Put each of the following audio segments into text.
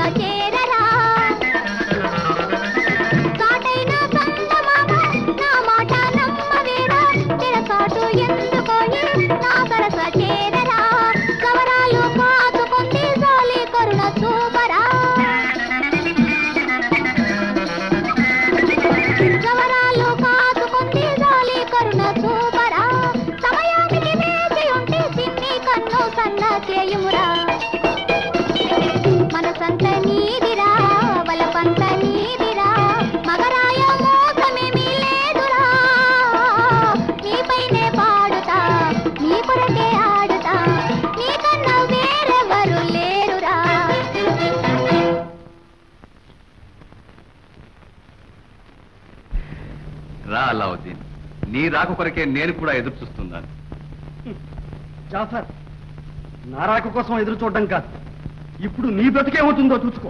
సరసలో చేరరా కాటైన చందమామ నా మాట నమ్మవేరా తిరకాటు ఎందుకోయి నా సరస చేరరా కవరాలు కాచుకుంది జాలి కరుణ చూపరా కవరాలు కాచుకుంది జాలి కరుణ చూపరా సమయానికి వేచి ఉంటే చిన్ని కన్ను సన్న చేయుమురా మనసంత నీదిరా బలపంత నీదిరా మగరాయ మోసమేమీ లేదురా నీపైనే పాడుతా నీ కొరకే ఆడుతా నీకన్నా వేరెవరు లేరురా రా అలావుద్దీన్ నీ రాక కొరకే నేను కూడా ఎదురు చూస్తున్నాను జాఫర్ నారాక కోసం ఎదురు చూడడం కాదు ఇప్పుడు నీ బ్రతికేమవుతుందో చూసుకో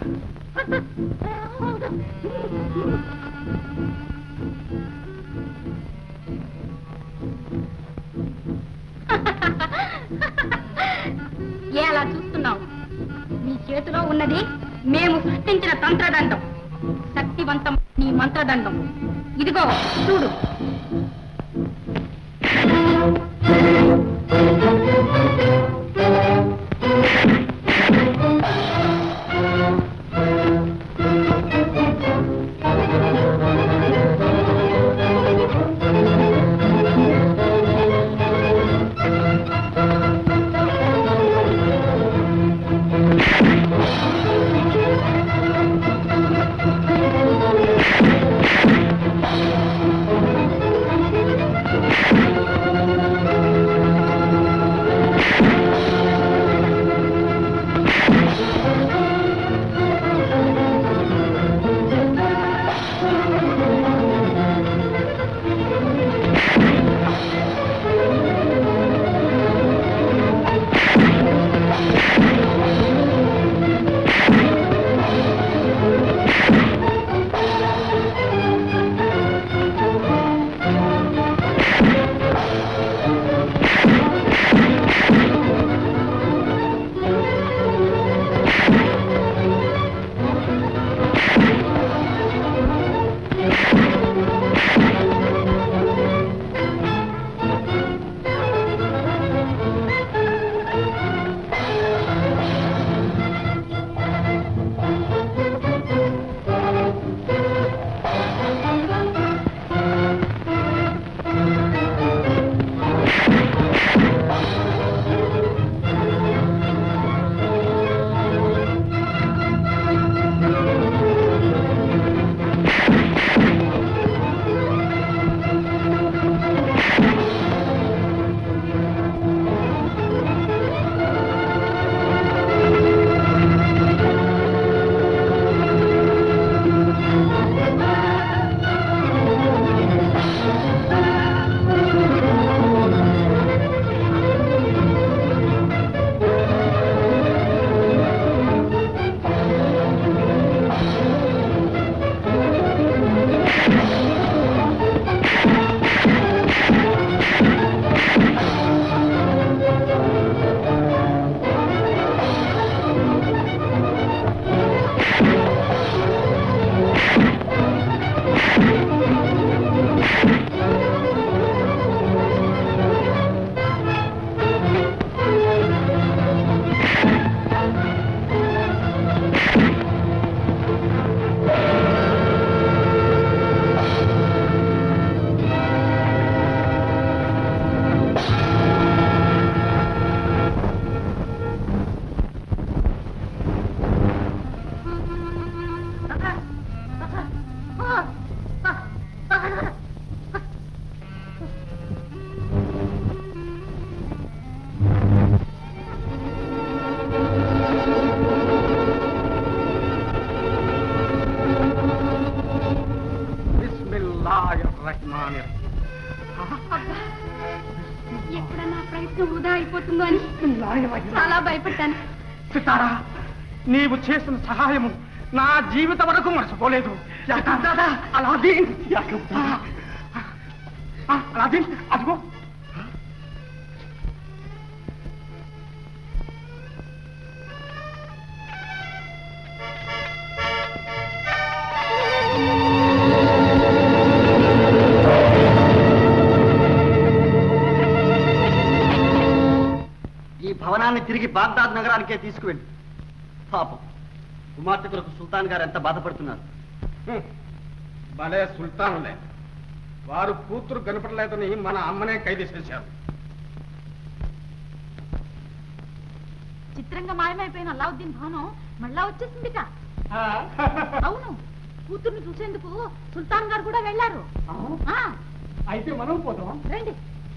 ఏ అలా చూస్తున్నావు నీ చేతిలో ఉన్నది మేము సృష్టించిన తంత్రదండం శక్తివంతం నీ మంత్రదండం ఇదిగో చూడు ఎప్పుడన్నా ప్రయత్నం వృధా అయిపోతుందో అని చాలా భయపడ్డాను సితారా నీవు చేసిన సహాయము నా జీవిత వరకు మర్చిపోలేదు అలాదీన్ ఆ, అలాదీన్ అదిగో తిరిగి బాగ్దాద్ నగరానికే తీసుకువెళ్ళి పాపం కుమార్తె కొరకు సుల్తాన్ గారు ఎంత బాధపడుతున్నారు హ్మ్. భలే సుల్తానులే వారు కూతురు కనపడలేదని మన అమ్మనే ఖైదు చేశారు చిత్రంగా మాయమైపోయిన అల్లావుద్దీన్ భవనం మళ్ళా వచ్చేసిందిట అవును కూతుర్ని చూసేందుకు సుల్తాన్ గారు కూడా వెళ్ళారు ఆ, అయితే మనం పోతాం రండి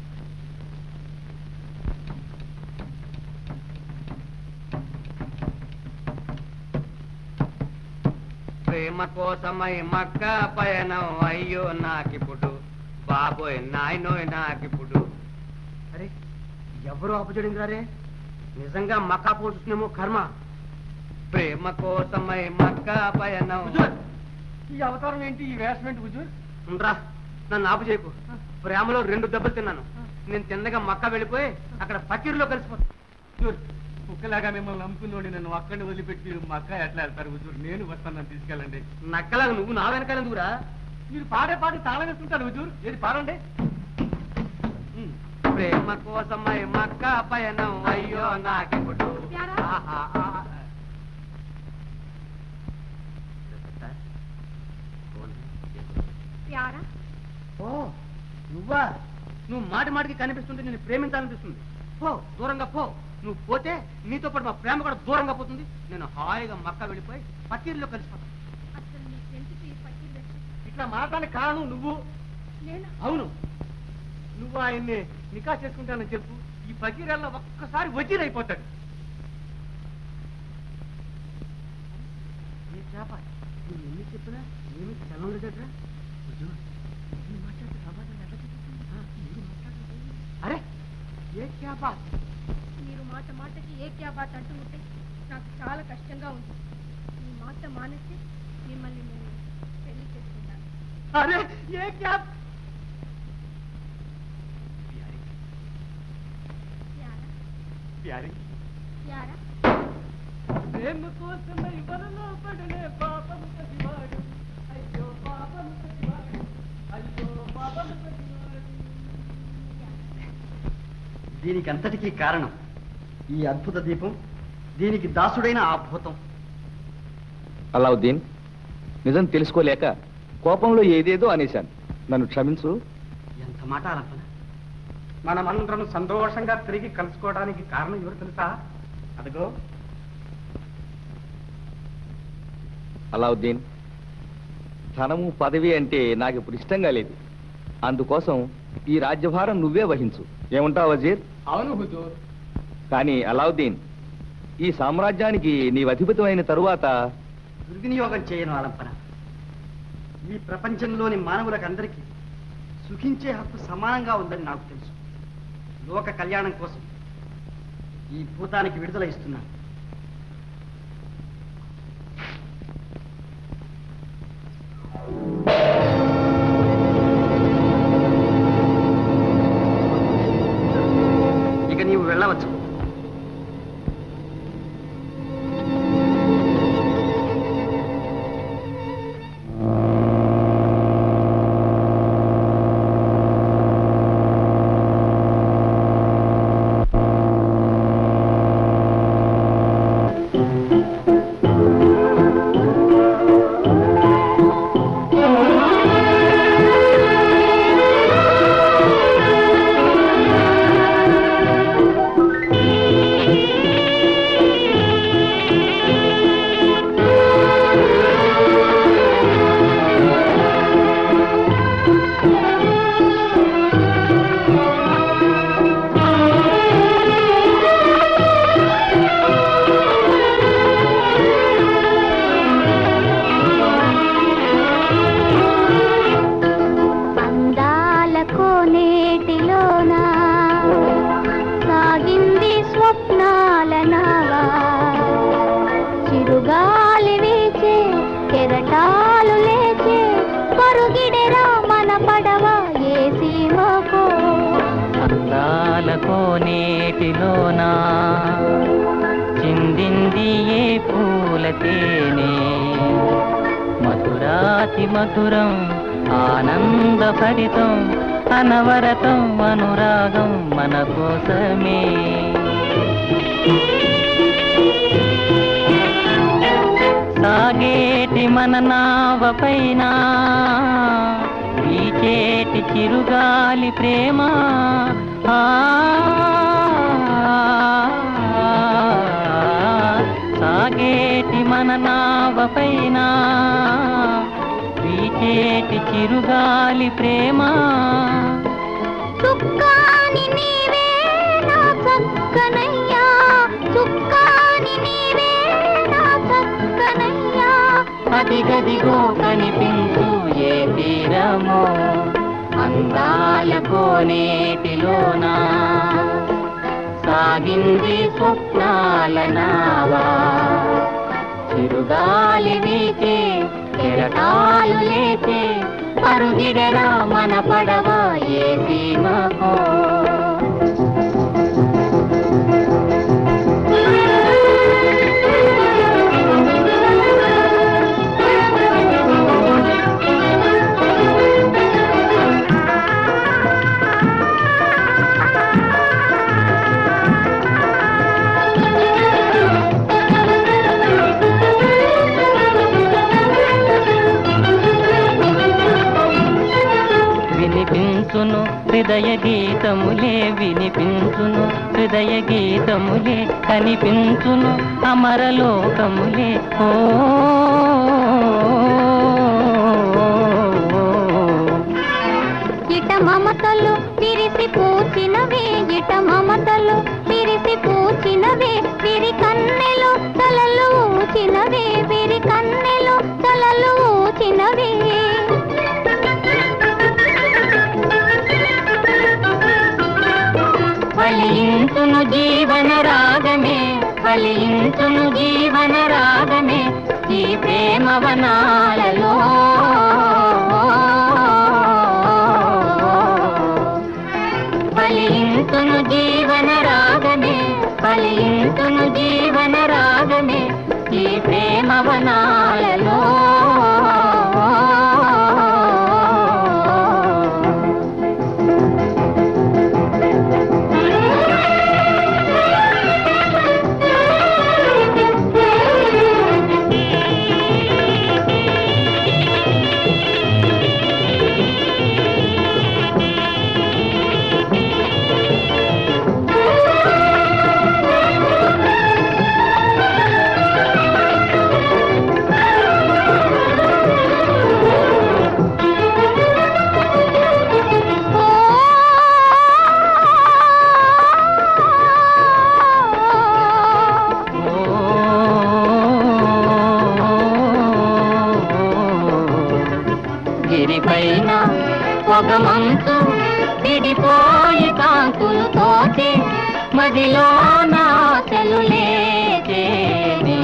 ప్రేమ కోసమై మక్క పయనం అయ్యో నాకిప్పుడు బాబోయ్ నాయనోయ్ నాకిప్పుడు అరే ఎవరు అపజడింది రారే నిజంగా మక్కా పోతున్నామో కర్మ ప్రేమ కోసమై మక్క పయనం ఈ అవతారం ఏంటి ఈ వేషం ఏంటి హుజూర్ ఉండరా నన్ను ఆపు చేయకు ప్రేమలో రెండు దెబ్బలు తిన్నాను నేను తిన్నగా మక్క వెళ్ళిపోయి అక్కడ ఫకీర్లో కలిసిపోతాను హుజూర్ కుక్కలాగా మిమ్మల్ని నమ్ముకున్నోడి నన్ను అక్కడిని వదిలిపెట్టి మా అక్క ఎట్లా వెళ్తారు హుజూర్ నేను వస్తాను నన్ను తీసుకెళ్ళండి నక్కలాగా నువ్వు నా వెనకాల ఎందుకురా మీరు పాడే పాడి తాళం వేస్తుంటారు హుజూర్ ఏది పాడండి ఉమ్. ప్రేమ కోసమై మక్క పయనం అయ్యో నాకిప్పుడు ప్యారా. ఆహా, ఆహా. ప్యారా ఓ నువ్వా నువ్వు మాటి మాటికి కనిపిస్తుంటే నేను ప్రేమించాలనిపిస్తుంది పో దూరంగా పో నువ్వు పోతే నీతో పాటు మా ప్రేమ కూడా దూరంగా పోతుంది నేను హాయిగా మక్క వెళ్ళిపోయి ఫకీర్లో కలిసిపోతాను అసలు నీకెందుకు ఈ పట్టిన వేషం? ఇట్లా మాట్లాడే కారణం నువ్వు నేను అవును నువ్వు ఆయన్ని నికా చేసుకుంటానని చెప్పు ఈ ఫకీరాల్లో ఒక్కసారి వజీర్ అయిపోతాడు ఏ చేప నువ్వు ఎన్ని చెప్పినా ఏమి చలం లేదట్రా అరే ఏ చేప మీరు మాట మాటకి ఏ క్యా బాత్ అంటూ ఉంటే నాకు చాలా కష్టంగా ఉంది మీ మాట మానేస్తే మిమ్మల్ని నేను పెళ్లి చేసుకుంటాను అరే ఏ క్యాప్ ప్యారా ప్యారీ ప్యారా ప్రేమ కోసమై వలలో పడలే పాపము పసివాడు అయ్యో పాపము పసివాడు అయ్యో పాపము పసివాడు దీనికి అంతటికీ కారణం ఈ అద్భుత దీపం దీనికి దాసుడైన ఆ భూతం అలావుద్దీన్ నిజం తెలుసుకోలేక కోపంలో ఏదేదో అనేశాను నన్ను క్షమించు ఎంత మాట అలంపన మనమందరం సంతోషంగా తిరిగి కలుసుకోవడానికి కారణం ఎవరు తెలుసా అదిగో అలావుద్దీన్ ధనము పదవి అంటే నాకు ఇప్పుడు ఇష్టంగా లేదు అందుకోసం ఈ రాజ్యభారం నువ్వే వహించు ఏమంటావు వజీర్ అవును హుజూర్ కానీ అలావుద్దీన్ ఈ సామ్రాజ్యానికి నీవు అధిపతమైన తరువాత దుర్వినియోగం చేయను అలంపన ఈ ప్రపంచంలోని మానవులకందరికీ సుఖించే హక్కు సమానంగా ఉందని నాకు తెలుసు లోక కళ్యాణం కోసం ఈ భూతానికి విడుదల ఇస్తున్నాను ఇక నీవు వెళ్ళవచ్చు అందాల కోనేటిలోన సాగింది స్వప్నాల నావా చిరుగాలి వీచే కెరటాలు లేచే పరుగిడెరా మన పడవ ఏ సీమకో అందాల కోనేటిలోనా చిందింది ఏ పూల తేనె మధురాతి మధురం ఆనంద భరితం అనవరతం అనురాగం మన కోసమే సాగేటి మన నావ పైన వీచేటి చిరుగాలి ప్రేమ ఆ, సాగేటి మన నావ పైన వీచేటి చిరుగాలి ప్రేమ చుక్కాని నీవే నా చక్కనయ్యా చుక్కాని నీవే నా చక్కనయ్యా అదిగదిగో కనిపించు ఏ తీరమో అందాల కోనేటిలోనా సాగింది స్వప్నాల నావా చిరుగాలి వీచే కెరటాలు లేచే పరుగిడరా మన పడవ ఏ సీమకో వినిపించును హృదయ గీతములే వినిపించును హృదయ గీతములే కనిపించును అమరలోకములే ఓ ఇట మమతలు విరిసి పూచినవే ఇట మమతలు విరిసి పూచినవే విరి కన్నెలు తలలు ఊచినవే విరి కన్నెలు తలలు ఊచినవే ఫలించును జీవన రాగమే ఫలించును జీవన రాగమే ఈ ప్రేమ వనాలలో ఫలించును జీవన రాగమే ఫలించును జీవన రాగమే ఈ ప్రేమ వనాలలో గిరిపైన ఒక మంచు విడిపోయి కాంతులు తోచి మదిలో నాశలు లేచేనే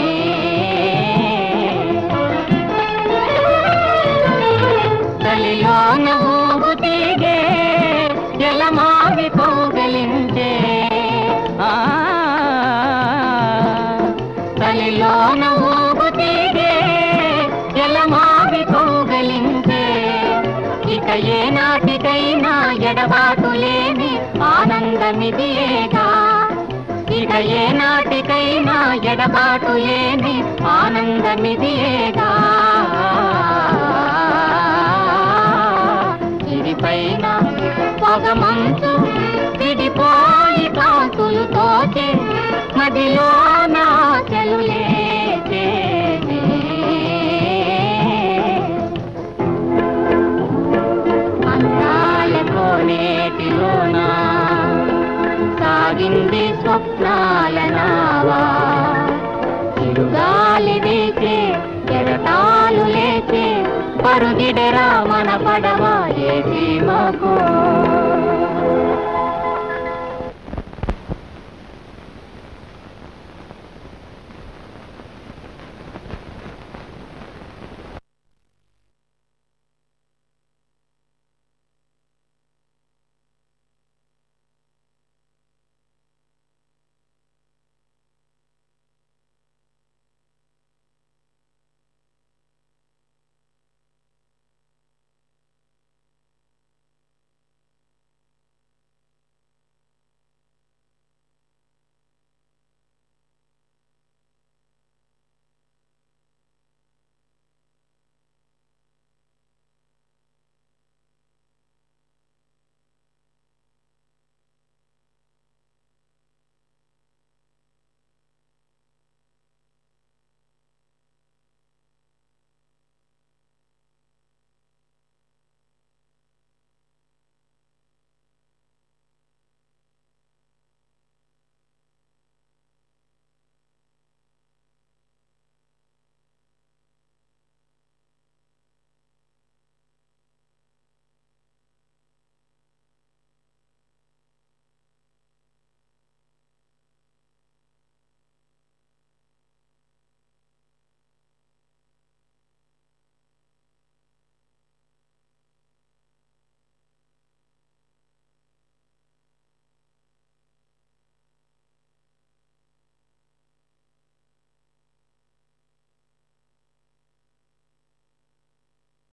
తలిలోన ఊగు తీగే జలమావి కౌగలించే ఆ తలిలోన ఊగు తీగే జలమావి కౌగలించే ఇక ఏ నాటికైనా ఎడబాటు లేని ఆనందమిదియేగా ఇక ఏ నాటికైనా ఎడబాటు లేని ఆనందమిదియేగా ఇదిపైన పొగ మంచు విడిపోయి కాంతులు తోచే మదిలో నా చెలులేచే అందాల కోనేటిలోనా సాగింది స్వప్నాల నావా చిరుగాలి వీచే కెరటాలు లేచే పరుగిడరా మన పడవ ఏ సీమకో